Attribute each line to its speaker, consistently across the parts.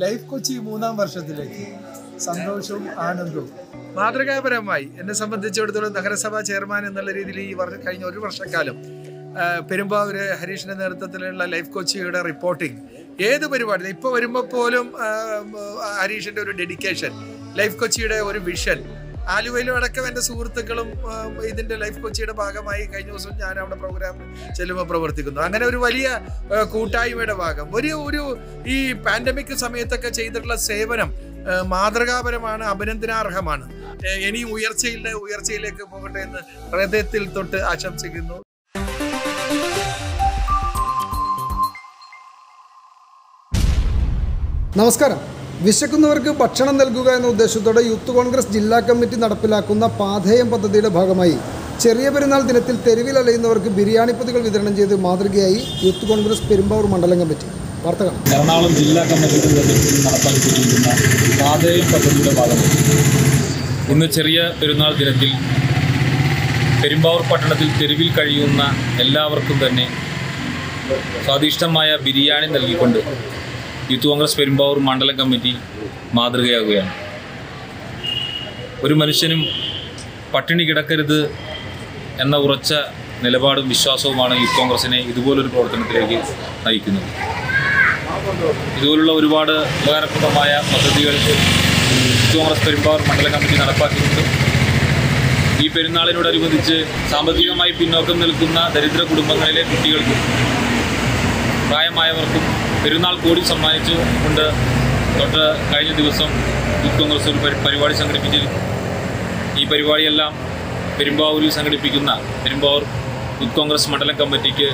Speaker 1: life Kochi മൂന്നാം വർഷത്തിലേക്ക് സന്തോഷവും ആനന്ദവും
Speaker 2: മാതൃകാപരമായി എന്നെ സംബന്ധിച്ചിടത്തോളം നഗരസഭാ ചെയർമാൻ എന്നുള്ള രീതിയിൽ ഈ വർഷം കഴിഞ്ഞ ഒരു വർഷക്കാലം ആ, പെരുമ്പാവൂര് ഹരീഷിന്റെ നേതൃത്വത്തിലുള്ള ലൈഫ് കൊച്ചിയുടെ റിപ്പോർട്ടിംഗ് ഏത് പരിപാടി ഇപ്പോൾ വരുമ്പോൾ പോലും ആ, ആ, ഹരീഷിന്റെ ഒരു ഡെഡിക്കേഷൻ ലൈഫ് കൊച്ചിയുടെ ഒരു വിഷൻ ആലുവയിലും അടക്കം എൻ്റെ സുഹൃത്തുക്കളും ആ, ഇതിന്റെ ലൈഫ് കൊച്ചിയുടെ ഭാഗമായി കഴിഞ്ഞ ദിവസം ഞാൻ അവിടെ പ്രോഗ്രാം ചെല്ലുമ്പോൾ പ്രവർത്തിക്കുന്നു അങ്ങനെ ഒരു വലിയ ആ, കൂട്ടായ്മയുടെ ഭാഗം ഒരു ഒരു ഈ പാൻഡമിക് സമയത്തൊക്കെ ചെയ്തിട്ടുള്ള സേവനം ആ, മാതൃകാപരമാണ് അഭിനന്ദനാർഹമാണ് ഏ, ഇനിയും ഉയർച്ചയിലെ ഉയർച്ചയിലേക്ക് പോകട്ടെ എന്ന് ഹൃദയത്തിൽ തൊട്ട് ആശംസിക്കുന്നു
Speaker 3: നമസ്കാരം വിശക്കുന്നവർക്ക് ഭക്ഷണം നൽകുക എന്ന ഉദ്ദേശത്തോടെ യൂത്ത് കോൺഗ്രസ് ജില്ലാ കമ്മിറ്റി നടപ്പിലാക്കുന്ന പാഥേയം പദ്ധതിയുടെ ഭാഗമായി ചെറിയ പെരുന്നാൾ ദിനത്തിൽ തെരുവിൽ അലയുന്നവർക്ക് ബിരിയാണി പൊതികൾ വിതരണം ചെയ്ത് മാതൃകയായി യൂത്ത് കോൺഗ്രസ് പെരുമ്പാവൂർ മണ്ഡലം കമ്മിറ്റി വാർത്ത കാണാം
Speaker 4: എറണാകുളം ജില്ലാ കമ്മിറ്റിയുടെ നേതൃത്വത്തിൽ നടപ്പാക്കിക്കൊണ്ടിരിക്കുന്ന പാതയം പദ്ധതിയുടെ ഭാഗമായി ഇന്ന് ചെറിയ പെരുന്നാൾ ദിനത്തിൽ പെരുമ്പാവൂർ പട്ടണത്തിൽ തെരുവിൽ കഴിയുന്ന എല്ലാവർക്കും തന്നെ സ്വാദിഷ്ടമായ ബിരിയാണി നൽകിക്കൊണ്ട് യൂത്ത് കോൺഗ്രസ് പെരുമ്പാവൂർ മണ്ഡലം കമ്മിറ്റി മാതൃകയാകുകയാണ് ഒരു മനുഷ്യനും പട്ടിണി കിടക്കരുത് എന്ന ഉറച്ച നിലപാടും വിശ്വാസവുമാണ് യൂത്ത് കോൺഗ്രസിനെ ഇതുപോലൊരു പ്രവർത്തനത്തിലേക്ക് നയിക്കുന്നത് ഇതുപോലുള്ള ഒരുപാട് ഉപകാരപ്രദമായ പദ്ധതികൾ യൂത്ത് കോൺഗ്രസ് പെരുമ്പാവൂർ മണ്ഡലം കമ്മിറ്റി നടപ്പാക്കിയിട്ടുണ്ട് ഈ പെരുന്നാളിനോടനുബന്ധിച്ച് സാമ്പത്തികമായി പിന്നോക്കം നിൽക്കുന്ന ദരിദ്ര കുടുംബങ്ങളിലെ കുട്ടികൾക്കും പ്രായമായവർക്കും പെരുന്നാൾ കൂടി സമ്മാനിച്ചു കൊണ്ട് തൊട്ട് കഴിഞ്ഞ ദിവസം യൂത്ത് കോൺഗ്രസ് ഒരു പരി- പരിപാടി സംഘടിപ്പിച്ചിരുന്നു ഈ പരിപാടിയെല്ലാം പെരുമ്പാവൂരിൽ സംഘടിപ്പിക്കുന്ന പെരുമ്പാവൂർ യൂത്ത് കോൺഗ്രസ് മണ്ഡലം കമ്മിറ്റിക്ക്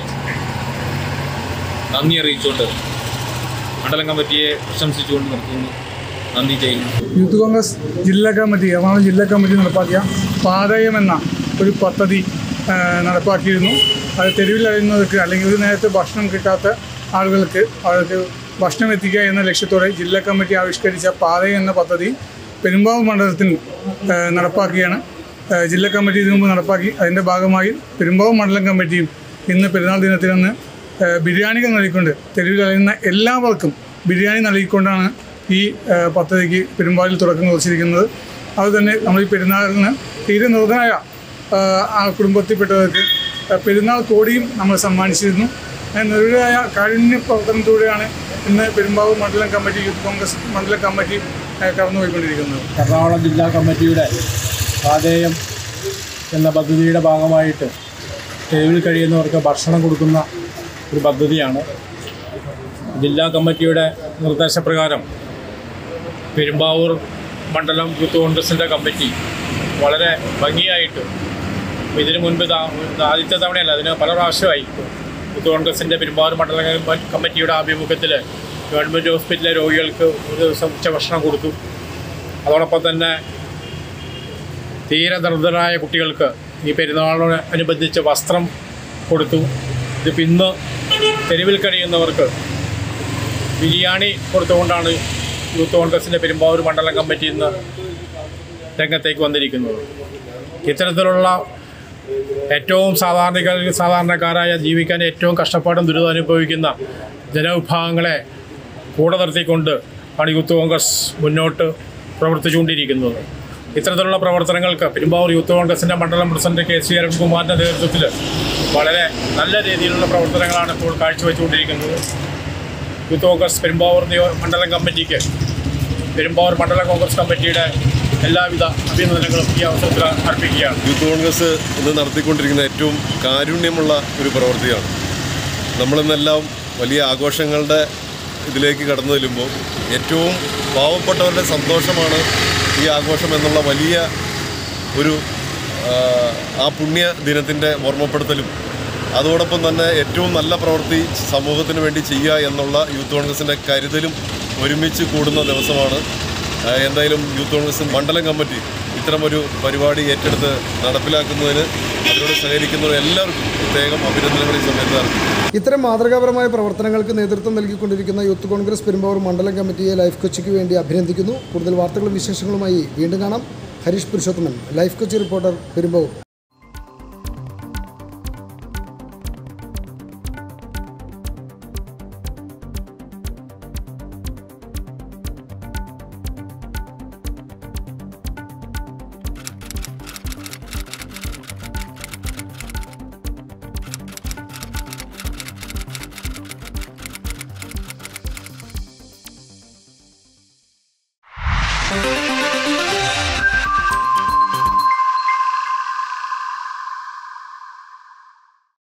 Speaker 4: നന്ദി അറിയിച്ചുകൊണ്ട് മണ്ഡലം കമ്മിറ്റിയെ പ്രശംസിച്ചുകൊണ്ട് നിർത്തുന്നു നന്ദി ചെയ്യുന്നു
Speaker 5: യൂത്ത് കോൺഗ്രസ് ജില്ലാ കമ്മിറ്റി എറണാകുളം ജില്ലാ കമ്മിറ്റി നടപ്പാക്കിയ പാതയം എന്ന ഒരു പദ്ധതി ആ, നടപ്പാക്കിയിരുന്നു അത് തെരുവിൽ അറിയുന്നവർക്ക് അല്ലെങ്കിൽ ഒരു നേരത്തെ ഭക്ഷണം കിട്ടാത്ത ആളുകൾക്ക് അവർക്ക് ഭക്ഷണം എത്തിക്കുക എന്ന ലക്ഷ്യത്തോടെ ജില്ലാ കമ്മിറ്റി ആവിഷ്കരിച്ച പാതയം എന്ന പദ്ധതി പെരുമ്പാവൂർ മണ്ഡലത്തിൽ ആ, നടപ്പാക്കിയാണ് ആ, ജില്ലാ കമ്മിറ്റി ഇതിനു മുമ്പ് നടപ്പാക്കി അതിൻ്റെ ഭാഗമായി പെരുമ്പാവൂർ മണ്ഡലം കമ്മിറ്റിയും ഇന്ന് പെരുന്നാൾ ദിനത്തിലന്ന് ആ, ബിരിയാണികൾ നൽകിക്കൊണ്ട് തെരുവിൽ അറിയുന്ന എല്ലാവർക്കും ബിരിയാണി നൽകിക്കൊണ്ടാണ് ഈ ആ, പദ്ധതിക്ക് പെരുമ്പാലിൽ തുടക്കം കുറിച്ചിരിക്കുന്നത് അതുതന്നെ നമ്മൾ ഈ പെരുന്നാളിന് തീരെ നിർദ്ധനായ ആ, ആ കുടുംബത്തിൽപ്പെട്ടവർക്ക് ആ, പെരുന്നാൾ കോടിയും നമ്മൾ സമ്മാനിച്ചിരുന്നു അങ്ങനെ നിർവ്വരായ കാരുണ്യ പ്രവർത്തനത്തിലൂടെയാണ് ഇന്ന് പെരുമ്പാവൂർ മണ്ഡലം കമ്മിറ്റി യൂത്ത് കോൺഗ്രസ് മണ്ഡലം കമ്മിറ്റി ആ, കടന്നുപോയിക്കൊണ്ടിരിക്കുന്നത്
Speaker 4: എറണാകുളം ജില്ലാ കമ്മിറ്റിയുടെ പാതേയം എന്ന പദ്ധതിയുടെ ഭാഗമായിട്ട് തെരുവിൽ കഴിയുന്നവർക്ക് ഭക്ഷണം കൊടുക്കുന്ന ഒരു പദ്ധതിയാണ് ജില്ലാ കമ്മിറ്റിയുടെ നിർദ്ദേശപ്രകാരം പെരുമ്പാവൂർ മണ്ഡലം യൂത്ത് കോൺഗ്രസിൻ്റെ കമ്മിറ്റി വളരെ ഭംഗിയായിട്ട് ഇതിനു മുൻപ് ഇതാ- ഇത് ആദ്യത്തെ തവണയല്ല അതിന് പല പ്രാവശ്യമായി യൂത്ത് കോൺഗ്രസിൻ്റെ പെരുമ്പാവൂർ മണ്ഡലം കമ്മ- കമ്മിറ്റിയുടെ ആഭിമുഖ്യത്തിൽ ഗവൺമെൻറ് ഹോസ്പിറ്റലിലെ രോഗികൾക്ക് ഒരു ദിവസം ഉച്ചഭക്ഷണം കൊടുത്തു അതോടൊപ്പം തന്നെ തീരെ ദർദരായ കുട്ടികൾക്ക് ഈ പെരുന്നാളിനോട് അനുബന്ധിച്ച് വസ്ത്രം കൊടുത്തു ഇതിപ്പോൾ ഇന്ന് തെരുവിൽ കഴിയുന്നവർക്ക് ബിരിയാണി കൊടുത്തുകൊണ്ടാണ് യൂത്ത് കോൺഗ്രസിൻ്റെ പെരുമ്പാവൂർ മണ്ഡലം കമ്മിറ്റി ഇന്ന് രംഗത്തേക്ക് വന്നിരിക്കുന്നത് ഇത്തരത്തിലുള്ള ഏറ്റവും സാധാരണ സാധാരണക്കാരായ ജീവിക്കാൻ ഏറ്റവും കഷ്ടപ്പാടും ദുരിതം അനുഭവിക്കുന്ന ജനവിഭാഗങ്ങളെ കൂടെ നിർത്തിക്കൊണ്ട് ആണ് യൂത്ത് കോൺഗ്രസ് മുന്നോട്ട് പ്രവർത്തിച്ചുകൊണ്ടിരിക്കുന്നത് ഇത്തരത്തിലുള്ള പ്രവർത്തനങ്ങൾക്ക് പെരുമ്പാവൂർ യൂത്ത് കോൺഗ്രസിൻ്റെ മണ്ഡലം പ്രസിഡന്റ് കെ സി അരുൺകുമാറിൻ്റെ നേതൃത്വത്തിൽ വളരെ നല്ല രീതിയിലുള്ള പ്രവർത്തനങ്ങളാണ് ഇപ്പോൾ കാഴ്ചവെച്ചുകൊണ്ടിരിക്കുന്നത് യൂത്ത് കോൺഗ്രസ് പെരുമ്പാവൂർ നിയോ- മണ്ഡലം കമ്മിറ്റിക്ക് പെരുമ്പാവൂർ മണ്ഡലം കോൺഗ്രസ് കമ്മിറ്റിയുടെ എല്ലാവിധ അഭിനന്ദനങ്ങളും ഈ അവസരത്തിൽ അർപ്പിക്കുകയാണ്
Speaker 6: യൂത്ത് കോൺഗ്രസ് ഇന്ന് നടത്തിക്കൊണ്ടിരിക്കുന്ന ഏറ്റവും കാരുണ്യമുള്ള ഒരു പ്രവൃത്തിയാണ് നമ്മളിന്നെല്ലാം വലിയ ആഘോഷങ്ങളുടെ ഇതിലേക്ക് കടന്നു ചെല്ലുമ്പോൾ ഏറ്റവും പാവപ്പെട്ടവരുടെ സന്തോഷമാണ് ഈ ആഘോഷം എന്നുള്ള വലിയ ഒരു ആ, ആ പുണ്യ ദിനത്തിൻ്റെ ഓർമ്മപ്പെടുത്തലും അതോടൊപ്പം തന്നെ ഏറ്റവും നല്ല പ്രവൃത്തി സമൂഹത്തിന് വേണ്ടി ചെയ്യുക എന്നുള്ള യൂത്ത് കോൺഗ്രസിൻ്റെ കരുതലും ഒരുമിച്ച് കൂടുന്ന ദിവസമാണ് ആ, എന്തായാലും യൂത്ത് കോൺഗ്രസ് മണ്ഡലം കമ്മിറ്റി ഇത്തരമൊരു പരിപാടി ഏറ്റെടുത്ത് നടപ്പിലാക്കുന്നതിന് അതിനോട് സഹകരിക്കുന്ന എല്ലാവർക്കും പ്രത്യേകം അഭിനന്ദനങ്ങൾ ഈ സമയത്ത് അർപ്പിക്കുന്നു
Speaker 3: ഇത്തരം മാതൃകാപരമായ പ്രവർത്തനങ്ങൾക്ക് നേതൃത്വം നൽകിക്കൊണ്ടിരിക്കുന്ന യൂത്ത് കോൺഗ്രസ് പെരുമ്പാവൂർ മണ്ഡലം കമ്മിറ്റിയെ ലൈഫ് കൊച്ചിക്ക് വേണ്ടി അഭിനന്ദിക്കുന്നു കൂടുതൽ വാർത്തകളും വിശേഷങ്ങളുമായി വീണ്ടും കാണാം ഹരീഷ് പുരുഷോത്തമൻ ലൈഫ് കൊച്ചി റിപ്പോർട്ടർ പെരുമ്പാവൂർ